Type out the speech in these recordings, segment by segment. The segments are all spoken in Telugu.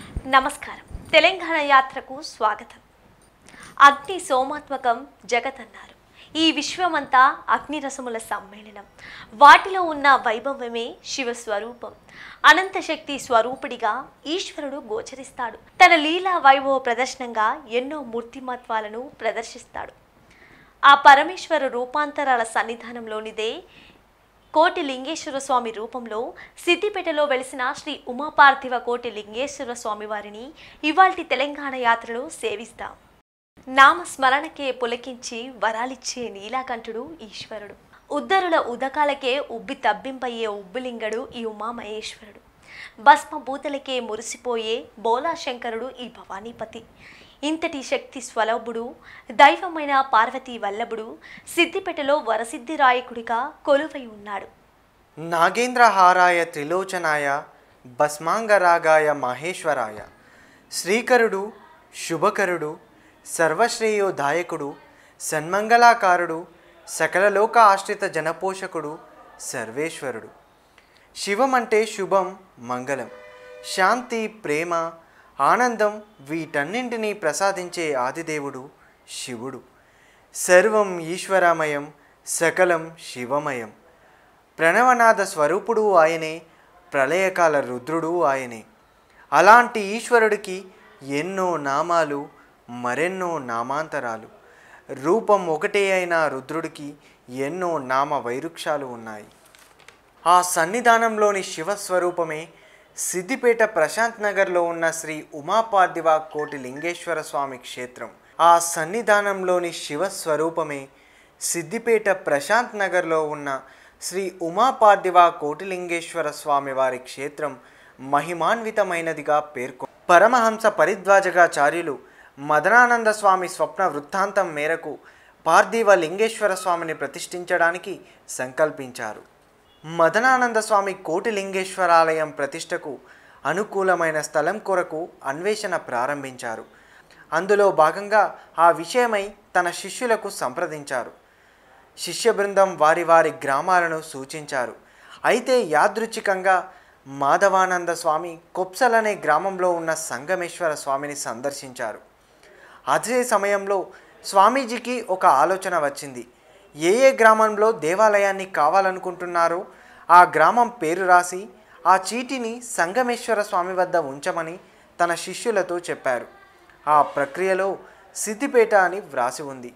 నమస్కారం తెలంగాణ యాత్రకు స్వాగతం అగ్ని సోమాత్మకం జగత్ అన్నారు ఈ విశ్వమంతా అగ్నిరసముల సమ్మేళనం వాటిలో ఉన్న వైభవమే శివస్వరూపం అనంత శక్తి స్వరూపుడిగా ఈశ్వరుడు గోచరిస్తాడు తన లీలా వైభవ ప్రదర్శనంగా ఎన్నో మూర్తిమత్వాలను ప్రదర్శిస్తాడు ఆ పరమేశ్వర రూపాంతరాల సన్నిధానంలోనిదే కోటి లింగేశ్వర స్వామి రూపంలో సిద్దిపేటలో వెలిసిన శ్రీ ఉమాపార్థివ కోటి లింగేశ్వర స్వామి వారిని ఇవాల్టి తెలంగాణ యాత్రలో సేవిస్తాం నామ స్మరణకే పులకించి వరాలిచ్చే నీలాకంఠుడు ఈశ్వరుడు ఉద్దరుల ఉదకాలకే ఉబ్బి తబ్బింపయ్యే ఉబ్బులింగడు ఈ ఉమామహేశ్వరుడు భస్మ భూతలకే మురిసిపోయే బోలాశంకరుడు ఈ భవానీపతి ఇంతటి శక్తి స్వలభుడు దైవమైన పార్వతీ వల్లభుడు సిద్దిపేటలో వరసిద్ధి రాయకుడిగా కొలువై ఉన్నాడు నాగేంద్రహారాయ త్రిలోచనాయ భస్మాంగరాగాయ మహేశ్వరాయ శ్రీకరుడు శుభకరుడు సర్వశ్రేయోదాయకుడు సన్మంగళాకారుడు సకలలోక ఆశ్రిత జనపోషకుడు సర్వేశ్వరుడు శివం అంటే శుభం మంగళం శాంతి ప్రేమ ఆనందం వీటన్నింటినీ ప్రసాదించే ఆదిదేవుడు శివుడు సర్వం ఈశ్వరమయం సకలం శివమయం ప్రణవనాద స్వరూపుడు ఆయనే ప్రళయకాల రుద్రుడు ఆయనే అలాంటి ఈశ్వరుడికి ఎన్నో నామాలు మరెన్నో నామాంతరాలు రూపం ఒకటే అయిన రుద్రుడికి ఎన్నో నామ వైరుక్షాలు ఉన్నాయి ఆ సన్నిధానంలోని శివస్వరూపమే సిద్దిపేట ప్రశాంత్ నగర్లో ఉన్న శ్రీ ఉమాపార్థివ కోటి లింగేశ్వర స్వామి క్షేత్రం ఆ సన్నిధానంలోని శివస్వరూపమే సిద్దిపేట ప్రశాంత్ నగర్లో ఉన్న శ్రీ ఉమాపార్థివ కోటిలింగేశ్వర స్వామి వారి క్షేత్రం మహిమాన్వితమైనదిగా పేర్కొ పరమహంస పరిద్వాజగాచార్యులు మదనానంద స్వామి స్వప్న వృత్తాంతం మేరకు పార్థివ లింగేశ్వర స్వామిని ప్రతిష్ఠించడానికి సంకల్పించారు మదనానంద స్వామి కోటిలింగేశ్వరాలయం ప్రతిష్టకు అనుకూలమైన స్థలం కొరకు అన్వేషణ ప్రారంభించారు అందులో భాగంగా ఆ విషయమై తన శిష్యులకు సంప్రదించారు శిష్య బృందం వారి వారి గ్రామాలను సూచించారు అయితే యాదృచ్ఛికంగా మాధవానంద స్వామి కొప్సల్ అనే గ్రామంలో ఉన్న సంగమేశ్వర స్వామిని సందర్శించారు అదే సమయంలో స్వామీజీకి ఒక ఆలోచన వచ్చింది ఏ ఏ గ్రామంలో దేవాలయాన్ని కావాలనుకుంటున్నారో ఆ గ్రామం పేరు రాసి ఆ చీటిని సంగమేశ్వర స్వామి వద్ద ఉంచమని తన శిష్యులతో చెప్పారు ఆ ప్రక్రియలో సిద్దిపేట అని వ్రాసి ఉంది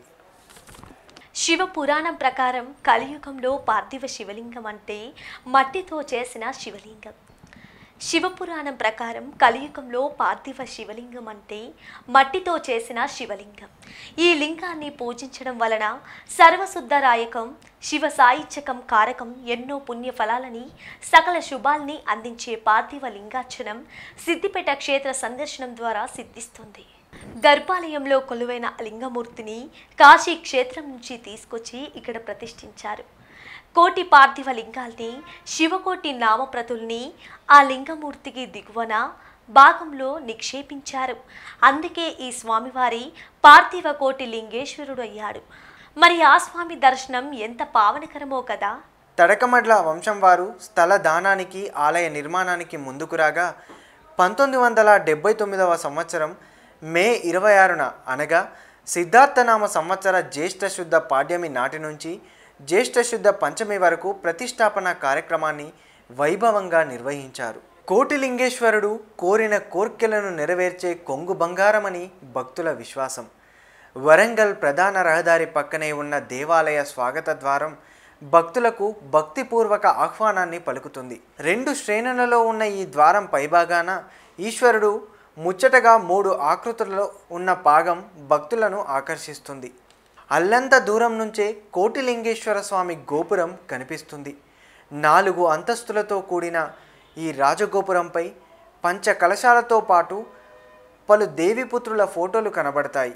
శివ పురాణం ప్రకారం కలియుగంలో పార్థివ శివలింగం అంటే మట్టితో చేసిన శివలింగం శివపురాణం ప్రకారం కలియుగంలో పార్థివ శివలింగం అంటే మట్టితో చేసిన శివలింగం ఈ లింగాన్ని పూజించడం వలన సర్వశుద్ధరాయకం శివ సాయిత్యకం కారకం ఎన్నో పుణ్య ఫలాలని సకల శుభాల్ని అందించే పార్థివ లింగార్చనం సిద్దిపేట క్షేత్ర సందర్శనం ద్వారా సిద్ధిస్తుంది గర్భాలయంలో కొలువైన లింగమూర్తిని కాశీ క్షేత్రం నుంచి తీసుకొచ్చి ఇక్కడ ప్రతిష్ఠించారు కోటి పార్థివ లింగాల్ని శివకోటి నామప్రతుల్ని ఆ లింగమూర్తికి దిగువన భాగంలో నిక్షేపించారు అందుకే ఈ స్వామివారి పార్థివ కోటి లింగేశ్వరుడు అయ్యాడు మరి ఆ స్వామి దర్శనం ఎంత పావనకరమో కదా తడకమడ్ల వంశం వారు స్థల దానానికి ఆలయ నిర్మాణానికి ముందుకు రాగా పంతొమ్మిది వందల డెబ్బై తొమ్మిదవ సంవత్సరం మే ఇరవై ఆరున అనగా సిద్ధార్థనామ సంవత్సర జ్యేష్ఠ శుద్ధ పాడ్యమి నాటి నుంచి జ్యేష్ఠ శుద్ధ పంచమి వరకు ప్రతిష్టాపన కార్యక్రమాన్ని వైభవంగా నిర్వహించారు కోటిలింగేశ్వరుడు కోరిన కోర్కెలను నెరవేర్చే కొంగు బంగారమని భక్తుల విశ్వాసం వరంగల్ ప్రధాన రహదారి పక్కనే ఉన్న దేవాలయ స్వాగత ద్వారం భక్తులకు భక్తిపూర్వక ఆహ్వానాన్ని పలుకుతుంది రెండు శ్రేణులలో ఉన్న ఈ ద్వారం పైభాగాన ఈశ్వరుడు ముచ్చటగా మూడు ఆకృతులలో ఉన్న పాగం భక్తులను ఆకర్షిస్తుంది అల్లంత దూరం నుంచే కోటిలింగేశ్వర స్వామి గోపురం కనిపిస్తుంది నాలుగు అంతస్తులతో కూడిన ఈ రాజగోపురంపై పంచ కలశాలతో పాటు పలు దేవిపుత్రుల ఫోటోలు కనబడతాయి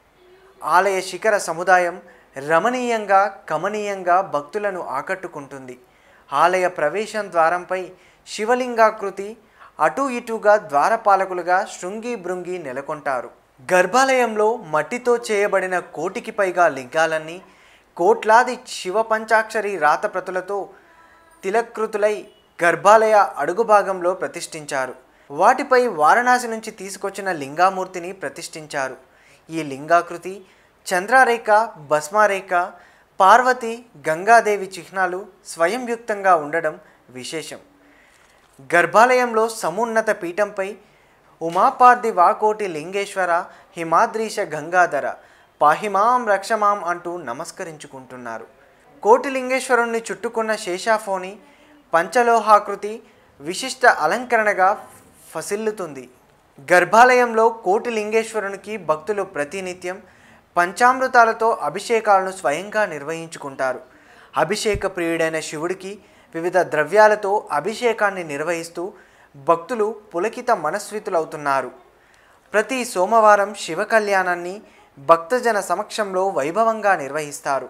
ఆలయ శిఖర సముదాయం రమణీయంగా కమనీయంగా భక్తులను ఆకట్టుకుంటుంది ఆలయ ప్రవేశం ద్వారంపై శివలింగాకృతి అటు ఇటుగా ద్వారపాలకులుగా శృంగి భృంగి నెలకొంటారు గర్భాలయంలో మట్టితో చేయబడిన కోటికి పైగా లింగాలన్నీ కోట్లాది శివ పంచాక్షరి రాతప్రతులతో తిలకృతులై గర్భాలయ అడుగు భాగంలో ప్రతిష్ఠించారు వాటిపై వారణాసి నుంచి తీసుకొచ్చిన లింగామూర్తిని ప్రతిష్ఠించారు ఈ లింగాకృతి చంద్రారేఖ భస్మారేఖ పార్వతి గంగాదేవి చిహ్నాలు స్వయంయుక్తంగా ఉండడం విశేషం గర్భాలయంలో సమున్నత పీఠంపై ఉమాపార్ది వాకోటి లింగేశ్వర హిమాద్రీశ గంగాధర పాహిమాం రక్షమాం అంటూ నమస్కరించుకుంటున్నారు కోటి లింగేశ్వరుణ్ణి చుట్టుకున్న శేషాఫోని పంచలోహాకృతి విశిష్ట అలంకరణగా ఫసిల్లుతుంది గర్భాలయంలో కోటి లింగేశ్వరునికి భక్తులు ప్రతినిత్యం పంచామృతాలతో అభిషేకాలను స్వయంగా నిర్వహించుకుంటారు అభిషేక ప్రియుడైన శివుడికి వివిధ ద్రవ్యాలతో అభిషేకాన్ని నిర్వహిస్తూ భక్తులు పులకిత మనస్వితులవుతున్నారు ప్రతి సోమవారం శివ కళ్యాణాన్ని భక్తజన సమక్షంలో వైభవంగా నిర్వహిస్తారు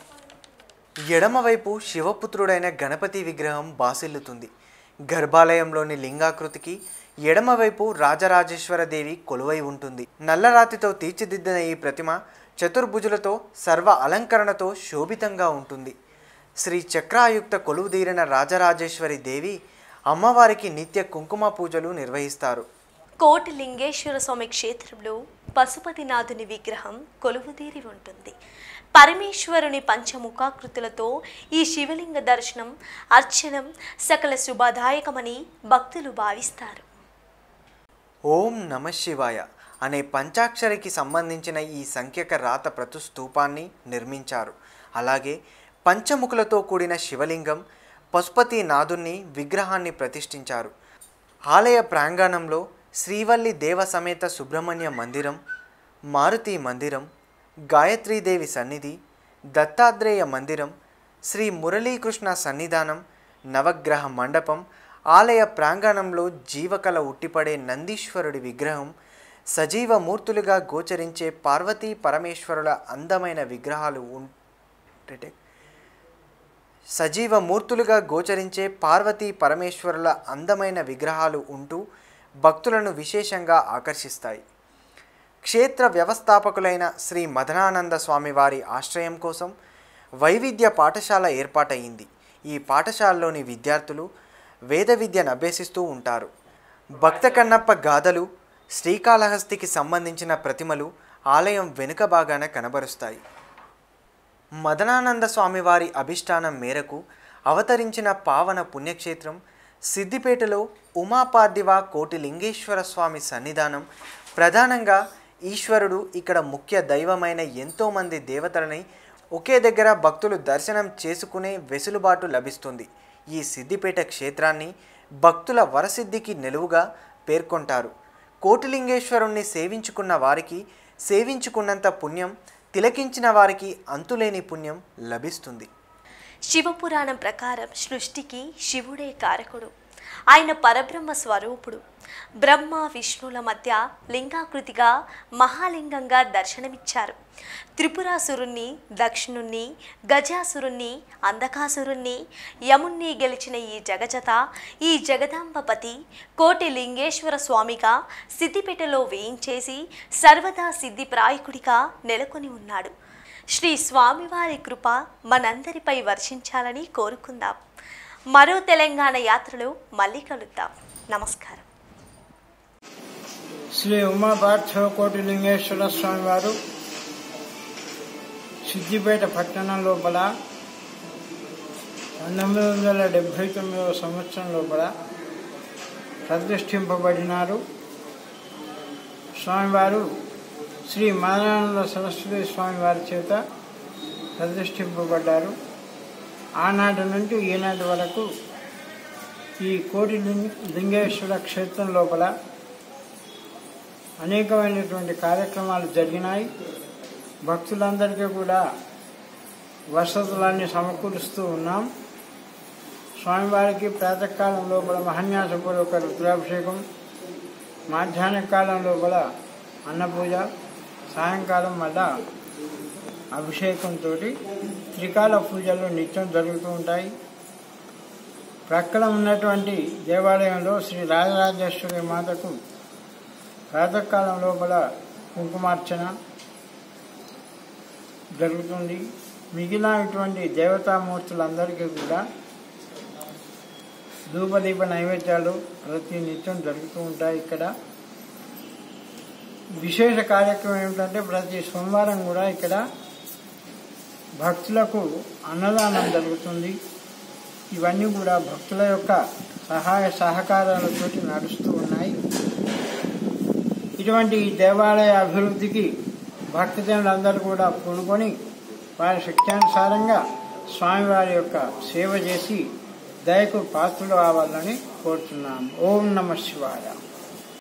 ఎడమవైపు శివపుత్రుడైన గణపతి విగ్రహం బాసిల్లుతుంది గర్భాలయంలోని లింగాకృతికి ఎడమవైపు రాజరాజేశ్వర దేవి కొలువై ఉంటుంది నల్లరాతితో తీర్చిదిద్దిన ఈ ప్రతిమ చతుర్భుజులతో సర్వ అలంకరణతో శోభితంగా ఉంటుంది శ్రీ చక్రాయుక్త కొలువుదీరిన రాజరాజేశ్వరి దేవి అమ్మవారికి నిత్య కుంకుమ పూజలు నిర్వహిస్తారు కోటి లింగేశ్వర స్వామి క్షేత్రంలో పశుపతినాథుని విగ్రహం కొలువుదీరి ఉంటుంది పరమేశ్వరుని పంచముఖాకృతులతో ఈ శివలింగ దర్శనం అర్చనం సకల శుభదాయకమని భక్తులు భావిస్తారు ఓం నమ శివాయ అనే పంచాక్షరికి సంబంధించిన ఈ సంఖ్యక రాత ప్రతుస్తూపాన్ని నిర్మించారు అలాగే పంచముఖులతో కూడిన శివలింగం పశుపతి నాథుని విగ్రహాన్ని ప్రతిష్ఠించారు ఆలయ ప్రాంగణంలో శ్రీవల్లి దేవ సమేత సుబ్రహ్మణ్య మందిరం మారుతి మందిరం గాయత్రీదేవి సన్నిధి దత్తాత్రేయ మందిరం శ్రీ మురళీకృష్ణ సన్నిధానం నవగ్రహ మండపం ఆలయ ప్రాంగణంలో జీవకళ ఉట్టిపడే నందీశ్వరుడి విగ్రహం సజీవ మూర్తులుగా గోచరించే పార్వతీ పరమేశ్వరుల అందమైన విగ్రహాలు ఉంటే సజీవ మూర్తులుగా గోచరించే పార్వతీ పరమేశ్వరుల అందమైన విగ్రహాలు ఉంటూ భక్తులను విశేషంగా ఆకర్షిస్తాయి క్షేత్ర వ్యవస్థాపకులైన శ్రీ మదనానంద స్వామి వారి ఆశ్రయం కోసం వైవిధ్య పాఠశాల ఏర్పాటయింది ఈ పాఠశాలలోని విద్యార్థులు వేద విద్యను అభ్యసిస్తూ ఉంటారు భక్త కన్నప్ప గాథలు శ్రీకాళహస్తికి సంబంధించిన ప్రతిమలు ఆలయం వెనుక భాగాన కనబరుస్తాయి మదనానంద స్వామివారి అభిష్టానం మేరకు అవతరించిన పావన పుణ్యక్షేత్రం సిద్దిపేటలో ఉమాపార్థివ కోటి లింగేశ్వర స్వామి సన్నిధానం ప్రధానంగా ఈశ్వరుడు ఇక్కడ ముఖ్య దైవమైన ఎంతోమంది దేవతలని ఒకే దగ్గర భక్తులు దర్శనం చేసుకునే వెసులుబాటు లభిస్తుంది ఈ సిద్దిపేట క్షేత్రాన్ని భక్తుల వరసిద్ధికి నిలువుగా పేర్కొంటారు కోటిలింగేశ్వరుణ్ణి సేవించుకున్న వారికి సేవించుకున్నంత పుణ్యం తిలకించిన వారికి అంతులేని పుణ్యం లభిస్తుంది శివపురాణం ప్రకారం సృష్టికి శివుడే కారకుడు ఆయన పరబ్రహ్మ స్వరూపుడు బ్రహ్మ విష్ణుల మధ్య లింగాకృతిగా మహాలింగంగా దర్శనమిచ్చారు త్రిపురాసురుణ్ణి దక్షిణుణ్ణి గజాసురుణ్ణి అంధకాసురుణ్ణి యముణ్ణి గెలిచిన ఈ జగజత ఈ జగదాంబపతి కోటి లింగేశ్వర స్వామిగా సిద్దిపేటలో వేయించేసి సర్వదా సిద్ధిప్రాయకుడిగా నెలకొని ఉన్నాడు శ్రీ స్వామివారి కృప మనందరిపై వర్షించాలని కోరుకుందాం మరో తెలంగాణ యాత్రలో మళ్ళీ కలుద్దాం నమస్కారం శ్రీ ఉమాపార్థివ కోటి లింగేశ్వర స్వామి వారు సిద్దిపేట పట్టణం లోపల పంతొమ్మిది వందల డెబ్భై తొమ్మిదవ సంవత్సరం లోపల ప్రతిష్ఠింపబడినారు స్వామివారు శ్రీ మాదానంద సరస్వతి స్వామి వారి చేత ప్రతిష్ఠింపబడ్డారు ఆనాటి నుండి ఈనాటి వరకు ఈ కోటి లింగ- లింగేశ్వర క్షేత్రం లోపల అనేకమైనటువంటి కార్యక్రమాలు జరిగినాయి భక్తులందరికీ కూడా వసతులన్నీ సమకూరుస్తూ ఉన్నాం స్వామివారికి ప్రాతకాలం లోపల మహన్యాసపూర్వక రుద్రాభిషేకం మాధ్యాహ్న కాలం లోపల అన్నపూజ సాయంకాలం మళ్ళా అభిషేకంతో త్రికాల పూజలు నిత్యం జరుగుతూ ఉంటాయి ప్రక్కన ఉన్నటువంటి దేవాలయంలో శ్రీ రాజరాజేశ్వరి మాతకు ప్రాతకాలం లోపల కుంకుమార్చన జరుగుతుంది మిగిలినటువంటి దేవతామూర్తులందరికీ కూడా ధూపదీప నైవేద్యాలు ప్రతి నిత్యం జరుగుతూ ఉంటాయి ఇక్కడ విశేష కార్యక్రమం ఏమిటంటే ప్రతి సోమవారం కూడా ఇక్కడ భక్తులకు అన్నదానం జరుగుతుంది ఇవన్నీ కూడా భక్తుల యొక్క సహాయ సహకారాలతోటి నడుస్తూ ఉన్నాయి ఇటువంటి ఈ దేవాలయ అభివృద్ధికి భక్తజనులందరూ కూడా పూనుకొని వారి శక్త్యానుసారంగా స్వామివారి యొక్క సేవ చేసి దయకు పాత్రలు అవ్వాలని కోరుతున్నాము ఓం నమ శివాయ